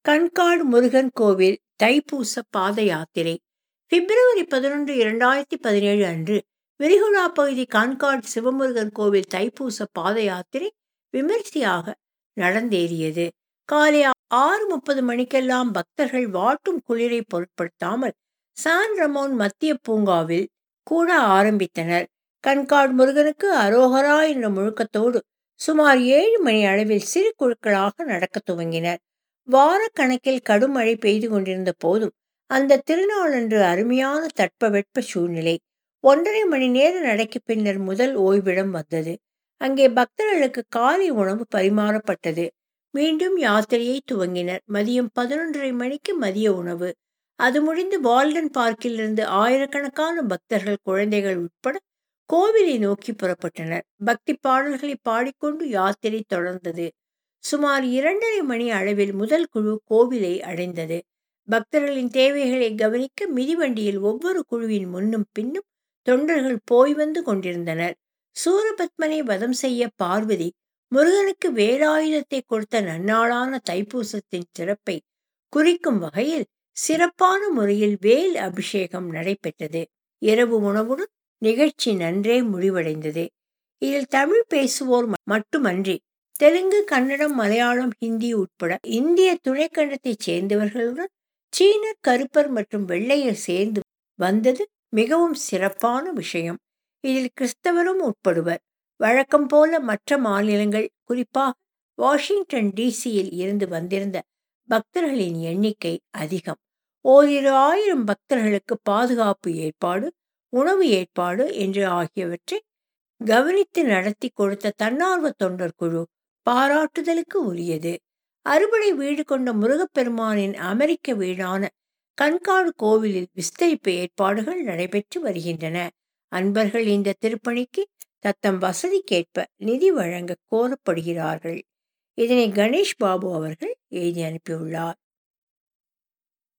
கண்காடு முருகன் கோவில் தைப்பூச பாத யாத்திரை பிப்ரவரி பதினொன்று இரண்டாயிரத்தி பதினேழு அன்று விரிகுடா பகுதி கான்காட் சிவமுருகன் கோவில் தைப்பூச பாத யாத்திரை விமரிசையாக நடந்தேறியது காலை ஆறு முப்பது மணிக்கெல்லாம் பக்தர்கள் வாட்டும் குளிரை பொருட்படுத்தாமல் சான் ரமோன் மத்திய பூங்காவில் கூட ஆரம்பித்தனர் கண்காட் முருகனுக்கு அரோகரா என்ற முழக்கத்தோடு சுமார் ஏழு மணி அளவில் சிறு குழுக்களாக நடக்க துவங்கினர் வாரக்கணக்கில் கடும் மழை பெய்து கொண்டிருந்த போதும் அந்த திருநாளன்று அருமையான தட்பவெட்ப சூழ்நிலை ஒன்றரை மணி நேர நடைக்கு பின்னர் முதல் ஓய்விடம் வந்தது அங்கே பக்தர்களுக்கு காலை உணவு பரிமாறப்பட்டது மீண்டும் யாத்திரையை துவங்கினர் மதியம் பதினொன்றரை மணிக்கு மதிய உணவு அது முடிந்து வால்டன் பார்க்கில் இருந்து ஆயிரக்கணக்கான பக்தர்கள் குழந்தைகள் உட்பட கோவிலை நோக்கி புறப்பட்டனர் பக்தி பாடல்களை பாடிக்கொண்டு யாத்திரை தொடர்ந்தது சுமார் இரண்டரை மணி அளவில் முதல் குழு கோவிலை அடைந்தது பக்தர்களின் தேவைகளை கவனிக்க மிதிவண்டியில் ஒவ்வொரு குழுவின் முன்னும் பின்னும் தொண்டர்கள் போய் வந்து கொண்டிருந்தனர் சூரபத்மனை வதம் செய்ய பார்வதி முருகனுக்கு வேலாயுதத்தை கொடுத்த நன்னாளான தைப்பூசத்தின் சிறப்பை குறிக்கும் வகையில் சிறப்பான முறையில் வேல் அபிஷேகம் நடைபெற்றது இரவு உணவுடன் நிகழ்ச்சி நன்றே முடிவடைந்தது இதில் தமிழ் பேசுவோர் மட்டுமன்றி தெலுங்கு கன்னடம் மலையாளம் ஹிந்தி உட்பட இந்திய துணைக்கண்டத்தைச் சேர்ந்தவர்களுடன் சீனர் கருப்பர் மற்றும் வெள்ளையர் சேர்ந்து வந்தது மிகவும் சிறப்பான விஷயம் இதில் கிறிஸ்தவரும் உட்படுவர் வழக்கம் போல மற்ற மாநிலங்கள் குறிப்பாக வாஷிங்டன் டிசியில் இருந்து வந்திருந்த பக்தர்களின் எண்ணிக்கை அதிகம் ஓரிரு ஆயிரம் பக்தர்களுக்கு பாதுகாப்பு ஏற்பாடு உணவு ஏற்பாடு என்று ஆகியவற்றை கவனித்து நடத்தி கொடுத்த தன்னார்வ தொண்டர் குழு பாராட்டுதலுக்கு உரியது அறுபடை வீடு கொண்ட முருகப்பெருமானின் அமெரிக்க வீடான கண்காடு கோவிலில் விஸ்தரிப்பு ஏற்பாடுகள் நடைபெற்று வருகின்றன அன்பர்கள் இந்த திருப்பணிக்கு தத்தம் வசதிக்கேற்ப நிதி வழங்க கோரப்படுகிறார்கள் இதனை கணேஷ் பாபு அவர்கள் எழுதி அனுப்பியுள்ளார்